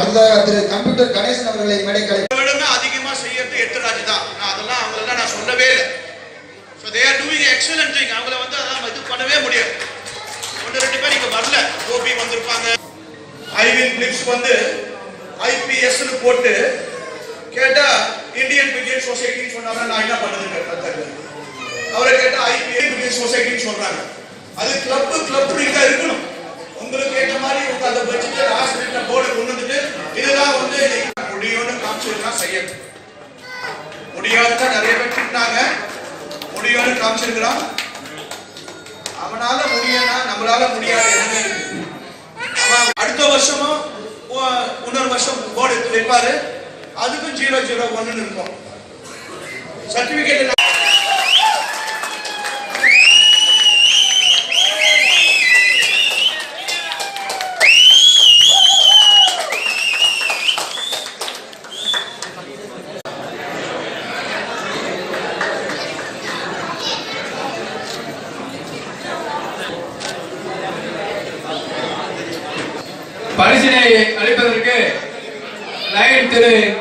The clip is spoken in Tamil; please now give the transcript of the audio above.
அடுத்ததாக திரு கம்ப்யூட்டர் கணேசன் அவர்களை மேடைக்கலை விடமே அதிகமா செய்யறது எட்டு ராஜ் தான் நான் அதெல்லாம் அவங்களெல்லாம் நான் சொல்லவே இல்லை so they are doing excellent thing அவங்கள வந்து அதெல்லாம் இது பண்ணவே முடியாது ஒன்று ரெண்டு பேர் இங்க வரல கோபி வந்திருப்பாங்க ஐவின் பிளிப்ஸ் வந்து ஐபிஎஸ்னு போட்டு கேட்டா இந்தியன் பிஜியன் சொசைட்டின்னு சொன்னாங்க நான் என்ன பண்ணுறது கத்தக்கு அவரை கேட்டா ஐபிஎல் பிஜியன் சொசைட்டின்னு சொல்றாங்க அது கிளப் கிளப் தான் இருக்கணும் உங்களுக்கு ஏற்ற மாதிரி உங்க அதை வச்சுட்டு ஹாஸ்பிட்டல் போர்டு கொண்டு வந்துட்டு இதெல்லாம் வந்து முடியும்னு காமிச்சிருக்கா செய்யணும் முடியாதுதான் நிறைய பேர் திட்டினாங்க முடியும்னு காமிச்சிருக்கிறான் அவனால முடியனா நம்மளால முடியாது என்னங்க இருக்கு அவன் அடுத்த வருஷமும் ஒ- இன்னொரு வருஷம் போர்டு எடுத்து வைப்பாரு அதுக்கும் ஜீரோ ஜீரோ ஒன்னு இருக்கும் சர்டிபிகேட் பரிசினை அளிப்பதற்கு லைன் திரு